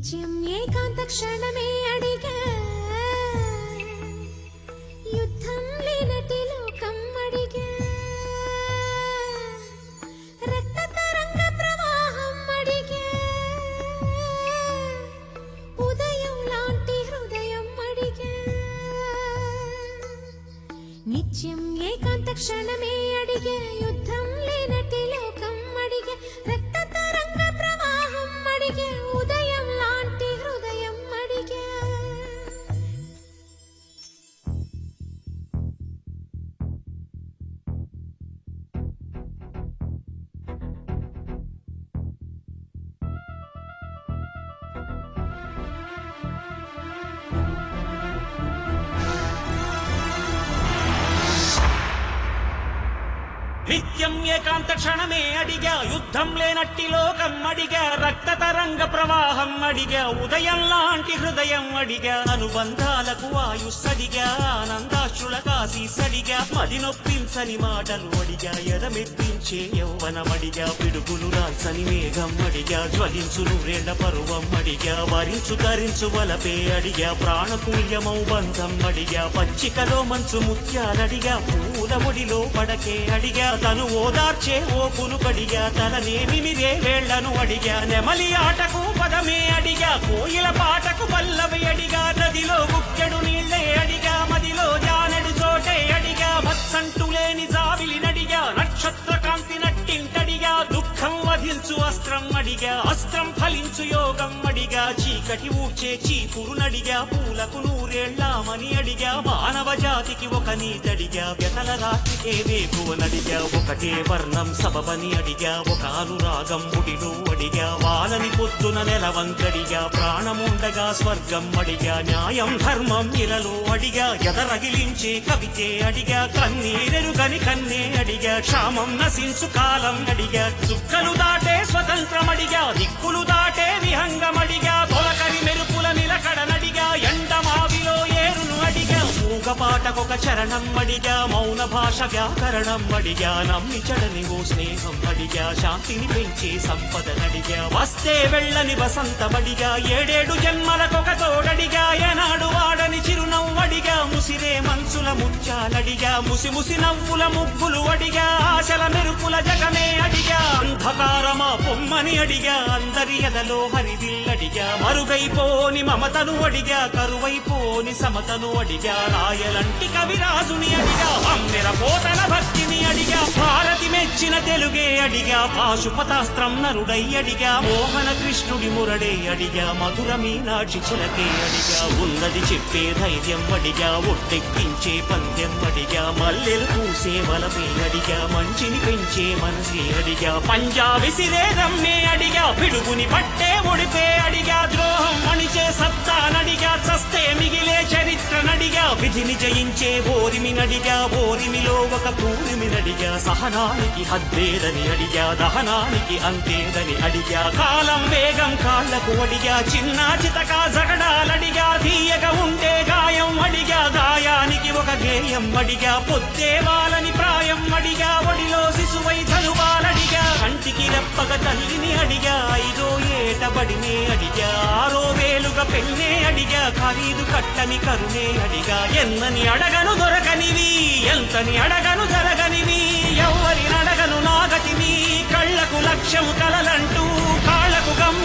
నిత్యం ఏకాంత క్షణమే అడిగా యుద్ధం లేనటి లోకం అడిగా రక్త తరంగ ప్రవాహం అడిగా ఉదయం లాంటి హృదయం అడిగా నిత్యం ఏకాంత క్షణమే అడిగే యుద్ధం లేనటి లోకం అడిగే రక్త తరంగ ప్రవాహం అడిగే ఉదయం లాంటి హృదయం అడిగే నిత్యం ఏకాంత క్షణమే అడిగా యుద్ధం లేనట్టి లోకం అడిగా రక్త తరంగ ప్రవాహం అడిగా ఉదయం లాంటి హృదయం అడిగా అనుబంధాలకు ఆయుస్సడిగా ఆనందాశ్రుల కాసి సడిగా మది నొప్పించని మాటలు అడిగా ఎదమెత్తించే యౌవనమడిగా పిడుగులు రాల్సని మేఘం అడిగా జ్వలించు నూరేళ్ల పరువం అడిగా వరించు తరించు వలపే అడిగా ప్రాణతుల్యమౌ బంధం అడిగా పచ్చికలో మంచు ముత్యాలడిగా పూల ఒడిలో పడకే అడిగా తను ఓదార్చే ఓకును కడిగా తననేమి మిరే వేళ్లను అడిగా నెమలి ఆటకు పదమే అడిగా కోయిల పాటకు పల్లవి అడిగా నదిలో గుక్కెడు నీళ్ళే అడిగా మదిలో జానెడు చోటే అడిగా మత్సంటు లేని జావిలి నడిగా నక్షత్ర కాంతి నట్టింటడిగా దుఃఖం వధించు అస్త్రం అడిగా అస్త్రం ఫలించు యోగం అడిగా చీకటి ఊడ్చే చీపురు నడిగా పూలకు నూరేళ్లామని అడిగా మానవ జాతికి ఒక నీతడిగా వ్యతల రాత్రికే వేగువనడిగా ఒకటే వర్ణం సబబని అడిగా ఒక అనురాగం ముడిలో అడిగా వాలని పొద్దున నెలవంకడిగా ప్రాణముండగా స్వర్గం అడిగా న్యాయం ధర్మం ఇలలో అడిగా ఎదరగిలించే కవితే అడిగా కన్నీరెరుగని కన్నే అడిగా క్షామం నశించు కాలం అడిగా చుక్కలు దాటే స్వతంత్రం అడిగా దిక్కులు దాటే విహంగం అడిగా తొలకరి మెరుపుల నిలకడ నడిగా ఎండమావిలో ఏరును అడిగా మూగపాటకొక చరణం అడిగా మౌన భాష వ్యాకరణం అడిగా నమ్మి చడని ఓ స్నేహం అడిగా శాంతిని పెంచే సంపద నడిగా వస్తే వెళ్ళని వసంతమడిగా ఏడేడు జన్మలకొక తోడడిగా ఏనాడు వాడని చిరునవ్వడిగా ముసిరే మనసుల ముత్యాలడిగా ముసి ముసి నవ్వుల ముగ్గులు అడిగా ఆశల మెరుపుల జగమే అడిగా అంధకారమా పొమ్మని అడిగా అందరి ఎదలో హరివిల్లడిగా మరుగైపోని మమతను అడిగా కరువైపోని సమతను అడిగా రాయలంటి కవిరాజుని అడిగా అమ్మెర పోతన భక్తిని అడిగా భారతి మెచ్చిన తెలుగే అడిగా పాశుపతాస్త్రం నరుడై అడిగా మోహన కృష్ణుడి మురడే అడిగా మధుర మీనాక్షి చిలకే అడిగా ఉన్నది చెప్పే ధైర్యం అడిగా ఒట్టెక్కించే పందెం అడిగా మల్లెలు పూసే వలపే అడిగా మంచిని పెంచే మనసే అడిగా పంజాబి సిరే రమ్మే అడిగా పిడుగుని పట్టే ఒడిపే అడిగా ద్రోహం అణిచే సత్తా నడిగా చస్తే మిగిలే చరిత్ర నడిగా విధిని జయించే ఓరిమి నడిగా ఓరిమిలో ఒక కూరిమి నడిగా సహనానికి హద్దేదని అడిగా దహనానికి అంతేదని అడిగా కాలం వేగం కాళ్లకు అడిగా చిన్న చితక జగడాలడిగా తీయగా ఉండే గాయం అడిగా గాయానికి ఒక గేయం అడిగా పొద్దే వాళ్ళని ప్రాయం అడిగా ఒడిలో శిశువై చదువాలడిగా కంటికి రెప్పగ తల్లిని అడిగా ఐదో ఏటబడినే అడిగా ఆరో వేలుగా పెన్నే అడిగా ఖరీదు కట్టని కరుణే అడిగా ఎన్నని అడగను దొరకనివి ఎంతని అడగను జరగనివి ఎవ్వరిని అడగను నాగతిని కళ్ళకు లక్ష్యం కలలంటూ కాళ్ళకు గమ్యం